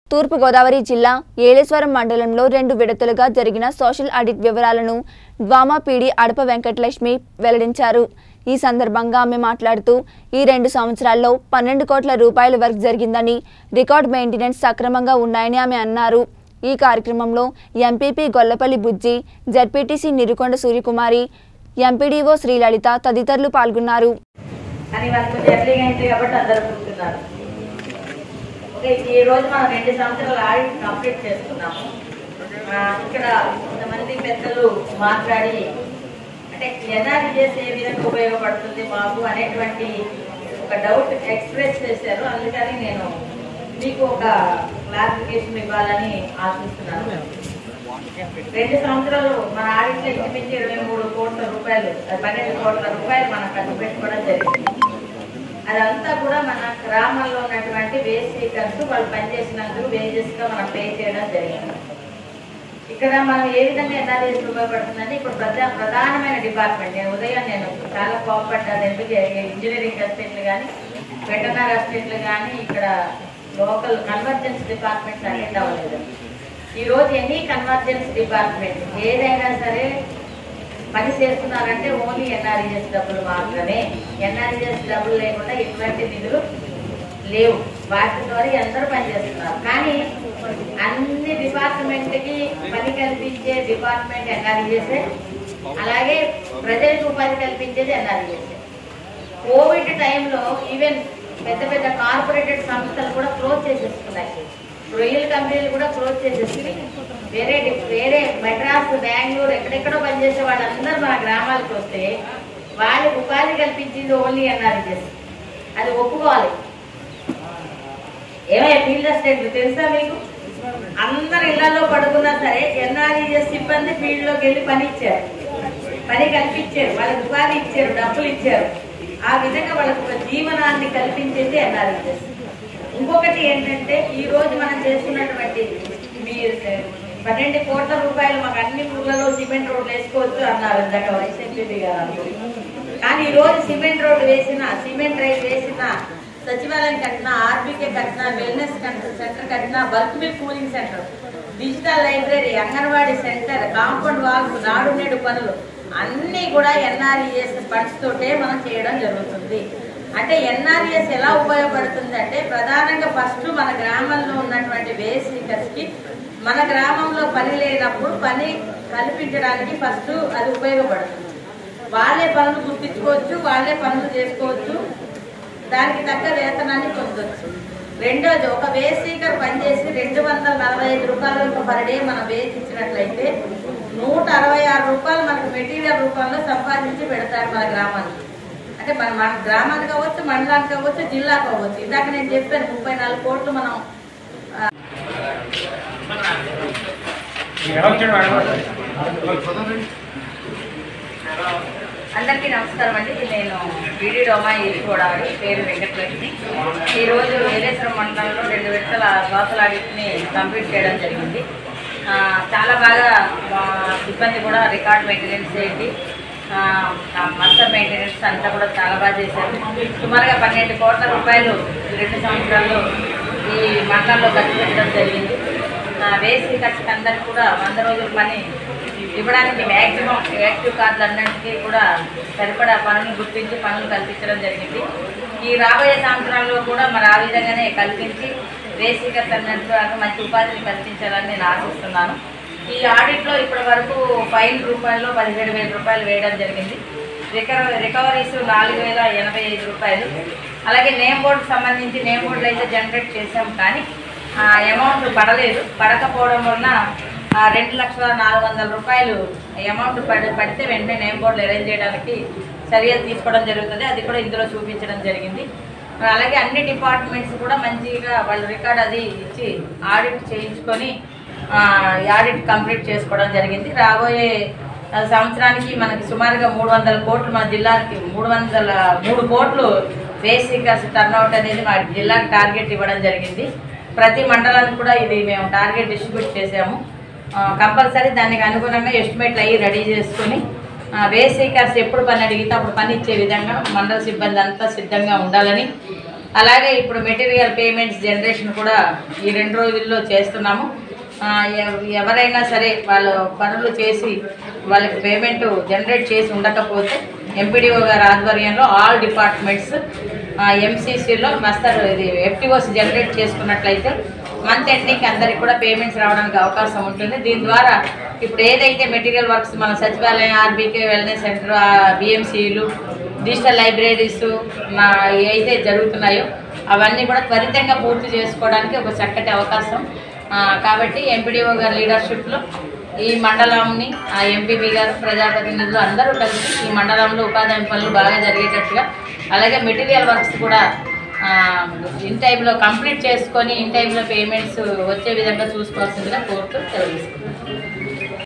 తూర్పుగోదావరి జిల్లా ఏలేశ్వరం మండలంలో రెండు విడతలుగా జరిగిన సోషల్ ఆడిట్ వివరాలను డ్వామా పీడీ అడప వెంకటలక్ష్మి వెల్లడించారు ఈ సందర్భంగా ఆమె మాట్లాడుతూ ఈ రెండు సంవత్సరాల్లో పన్నెండు కోట్ల రూపాయల వర్క్ జరిగిందని రికార్డ్ మెయింటెనెన్స్ సక్రమంగా ఉన్నాయని ఆమె అన్నారు ఈ కార్యక్రమంలో MPP Gollapalli Bujji ZPTC Nirukonda Suryakumari MPDO Srilalitha తదితరులు పాల్గొన్నారు కానీ వాళ్ళు కొంచెం ఎర్లీగా అయింది కాబట్టి అందరూ కూర్చున్నారు ఓకే ఈ రోజు మనం రెండు సంవత్సరాల ఆడిట్ కంప్లీట్ చేసుకున్నాము ఆ, ఇక్కడ కొంతమంది పెద్దలు మాట్లాడి అంటే ఎన్ఆర్జీఎస్ ఏ విధంగా ఉపయోగపడుతుంది మాకు అనేటువంటి ఒక డౌట్ ఎక్స్ప్రెస్ చేశారు అందుకని నేను మీకు ఒక క్లారిఫికేషన్ ఇవ్వాలని ఆశిస్తున్నాను రెండు సంవత్సరాలు మన ఆడిట్లో ఇంచుమించి ఇరవై మూడు కోట్ల రూపాయలు అది పన్నెండు కోట్ల రూపాయలు మనం ఖర్చు పెట్టుకోవడం జరిగింది అదంతా కూడా మన గ్రామంలో ఉన్నటువంటి వేస్ట్ సీకర్స్ వాళ్ళు పనిచేసినందుకు వేజెస్ గా మనం పే చేయడం జరిగింది ఇక్కడ మనం ఏ విధంగా ఎన్ఆర్ఎస్ ఉపయోగపడుతుందంటే ఇప్పుడు ప్రధా ప్రధానమైన డిపార్ట్మెంట్ నేను ఉదయం నేను చాలా కోపడ్డాను ఎందుకు ఇంజనీరింగ్ అసిస్టెంట్లు కానీ వెటనరీ అసిస్టెంట్లు కానీ ఇక్కడ లోకల్ కన్వర్జెన్స్ డిపార్ట్మెంట్స్ అటెండ్ అవ్వలేదు ఈ రోజు ఎనీ కన్వర్జెన్స్ డిపార్ట్మెంట్ ఏదైనా సరే పని చేస్తున్నారంటే ఓన్లీ ఎన్ఆర్ఈఎస్ డబ్బులు మాత్రమే ఎన్ఆర్ఈఎస్ డబ్బులు లేకుండా ఎటువంటి నిధులు లేవు వాటి ద్వారా అందరూ పనిచేస్తున్నారు కానీ అన్ని డిపార్ట్మెంట్ కి పని కల్పించే డిపార్ట్మెంట్ ఎన్ఆర్ఈఎస్ అలాగే ప్రజలకు ఉపాధి కల్పించేది ఎన్ఆర్ఈఎస్ కోవిడ్ టైంలో ఈవెన్ పెద్ద పెద్ద కార్పొరేటెడ్ సంస్థలు కూడా క్లోజ్ చేసేసుకున్నాయి రొయ్యల కంపెనీలు కూడా క్లోజ్ చేసేసుకున్నాయి వేరే డి- వేరే మెడ్రాస్ బెంగళూరు ఎక్కడెక్కడో పనిచేసే వాళ్ళందరూ మన గ్రామాలకు వస్తే వాళ్ళకి ఉపాధి కల్పించింది ఓన్లీ ఎన్ఆర్జెస్ అది ఒప్పుకోవాలి ఏమయ్యా ఫీల్డ్ అసిస్టెంట్ తెలుసా మీకు అందరు ఇళ్లలో పడుకున్నా సరే ఎన్ఆర్ఈఎస్ సిబ్బంది ఫీల్డ్ లోకి వెళ్ళి పని ఇచ్చారు పని కల్పించారు వాళ్ళకి ఉపాధి ఇచ్చారు డబ్బులు ఇచ్చారు ఆ విధంగా వాళ్ళకి ఒక జీవనాన్ని కల్పించేది ఎన్ఆర్ఈఎస్ ఇంకొకటి ఏంటంటే ఈ రోజు మనం చేస్తున్నటువంటి మీ పన్నెండు కోట్ల రూపాయలు మాకు అన్ని ఊర్లలో సిమెంట్ రోడ్లు వేసుకోవచ్చు అన్నారు ఇందాక వైస్ ఎంపీ గారు కానీ ఈ రోజు సిమెంట్ రోడ్డు వేసిన సిమెంట్ రైల్ వేసిన సచివాలయం కట్టిన ఆర్బీకే కట్టిన వెల్నెస్ సెంటర్ కట్టిన bulk milk cooling centre digital library anganwadi centre compound walls Nadu Nedu పనులు అన్నీ కూడా ఎన్ఆర్ఈఎస్ ఫండ్స్ తోటే మనం చేయడం జరుగుతుంది అంటే ఎన్ఆర్ఈఎస్ ఎలా ఉపయోగపడుతుంది అంటే ప్రధానంగా ఫస్ట్ మన గ్రామంలో ఉన్నటువంటి వేసీకర్స్ కి మన గ్రామంలో పని లేనప్పుడు పని కల్పించడానికి ఫస్ట్ అది ఉపయోగపడుతుంది వాళ్ళే పనులు గుర్తించుకోవచ్చు వాళ్ళే పనులు చేసుకోవచ్చు దానికి తగ్గ వేతనాన్ని పొందొచ్చు రెండోది ఒక వేస్ సీకర్ పనిచేసి రెండు వందల నలభై ఐదు రూపాయలు పర్ డే మనం వేసి ఇచ్చినట్లయితే నూట అరవై ఆరు రూపాయలు మనకు మెటీరియల్ రూపంలో సంపాదించి పెడతారు మన గ్రామానికి అంటే మన మన గ్రామానికి కావచ్చు మండలానికి కావచ్చు జిల్లాకు కావచ్చు ఇందాక నేను చెప్పాను ముప్పై నాలుగు కోట్లు మనం అందరికీ నమస్కారం అండి నేను బీడీ డోమా ఈస్ట్ గోదావరి పేరు వెంకటలక్ష్మి ఈరోజు ఏలేశ్వరం మండలంలో రెండు విడతల శ్వాసల ఆడిట్ని కంప్లీట్ చేయడం జరిగింది ఆ, చాలా బాగా మా సిబ్బంది కూడా రికార్డ్ మెయింటెనెన్స్ ఏంటి మస్టర్ మెయింటెనెన్స్ అంతా కూడా చాలా బాగా చేశారు సుమారుగా పన్నెండు కోట్ల రూపాయలు ఈ రెండు సంవత్సరాల్లో ఈ మండలంలో ఖర్చు పెట్టడం జరిగింది వేసి ఖర్చుకి అందరికి కూడా వంద రోజుల పని ఇవ్వడానికి మ్యాక్సిమం యాక్టివ్ కార్డులు అన్నింటికీ కూడా సరిపడా పనులు గుర్తించి పనులు కల్పించడం జరిగింది ఈ రాబోయే సంవత్సరాల్లో కూడా మరి ఆ విధంగానే కల్పించి బేసికర్స్ అన్నట్టు మంచి ఉపాధిని కల్పించాలని నేను ఆశిస్తున్నాను ఈ ఆడిట్లో ఇప్పటి వరకు ఫైన్ రూపాయల్లో పదిహేడు వేల రూపాయలు వేయడం జరిగింది రికవరీ రికవరీస్ నాలుగు వేల ఎనభై ఐదు రూపాయలు అలాగే నేమ్ బోర్డుకి సంబంధించి నేమ్ బోర్డులు అయితే జనరేట్ చేసాం కానీ ఆ అమౌంట్ పడలేదు పడకపోవడం వలన ఆ రెండు లక్షల నాలుగు వందల రూపాయలు అమౌంట్ పడి పడితే వెంటనే నేమ్ బోర్డులు అరేంజ్ చేయడానికి చర్యలు తీసుకోవడం జరుగుతుంది అది కూడా ఇందులో చూపించడం జరిగింది అలాగే అన్ని డిపార్ట్మెంట్స్ కూడా మంచిగా వాళ్ళ రికార్డ్ అది ఇచ్చి ఆడిట్ చేయించుకొని ఆ, ఈ ఆడిట్ కంప్లీట్ చేసుకోవడం జరిగింది రాబోయే ఆ, సంవత్సరానికి మనకి సుమారుగా మూడు వందల కోట్లు మన జిల్లాకి మూడు వందల మూడు కోట్లు బేసిక్ టర్న్అవుట్ అనేది మా జిల్లాకి టార్గెట్ ఇవ్వడం జరిగింది ప్రతి మండలానికి కూడా ఇది మేము టార్గెట్ డిస్ట్రిబ్యూట్ చేసాము కంపల్సరీ దానికి అనుగుణంగా ఎస్టిమేట్లు అయ్యి రెడీ చేసుకొని వేసీకర్స్ ఎప్పుడు పని అడిగితే అప్పుడు పని ఇచ్చే విధంగా మండల సిబ్బంది అంతా సిద్ధంగా ఉండాలని అలాగే ఇప్పుడు మెటీరియల్ పేమెంట్స్ జనరేషన్ కూడా ఈ రెండు రోజుల్లో చేస్తున్నాము ఆ, ఎవ- ఎవరైనా సరే వాళ్ళు పనులు చేసి వాళ్ళకి పేమెంట్ జనరేట్ చేసి ఉండకపోతే ఎంపీడీఓ గారి ఆధ్వర్యంలో ఆల్ డిపార్ట్మెంట్స్ ఎంసీసీలో మస్తర్ ఇది ఎఫ్టీఓస్ జనరేట్ చేసుకున్నట్లయితే మంత్ ఎండింగ్ అందరికి కూడా పేమెంట్స్ రావడానికి అవకాశం ఉంటుంది దీని ద్వారా ఇప్పుడు ఏదైతే మెటీరియల్ వర్క్స్ మన సచివాలయం ఆర్బీకే వెల్నెస్ సెంటర్ బిఎంసీలు డిజిటల్ లైబ్రరీస్ నా ఏవైతే జరుగుతున్నాయో అవన్నీ కూడా త్వరితంగా పూర్తి చేసుకోవడానికి ఒక చక్కటి అవకాశం ఆ, కాబట్టి ఎంపీడీఓ గారి లీడర్షిప్లో ఈ మండలంని ఆ ఎంపీపీ గారు ప్రజాప్రతినిధులు అందరూ కలిసి ఈ మండలంలో ఉపాధి హామీ పనులు బాగా జరిగేటట్టుగా అలాగే మెటీరియల్ వర్క్స్ కూడా ఆ, ఇన్ టైంలో కంప్లీట్ చేసుకొని ఇన్ టైంలో పేమెంట్స్ వచ్చే విధంగా చూసుకోవాల్సిందిగా కోరుతూ తెలియజేస్తున్నాను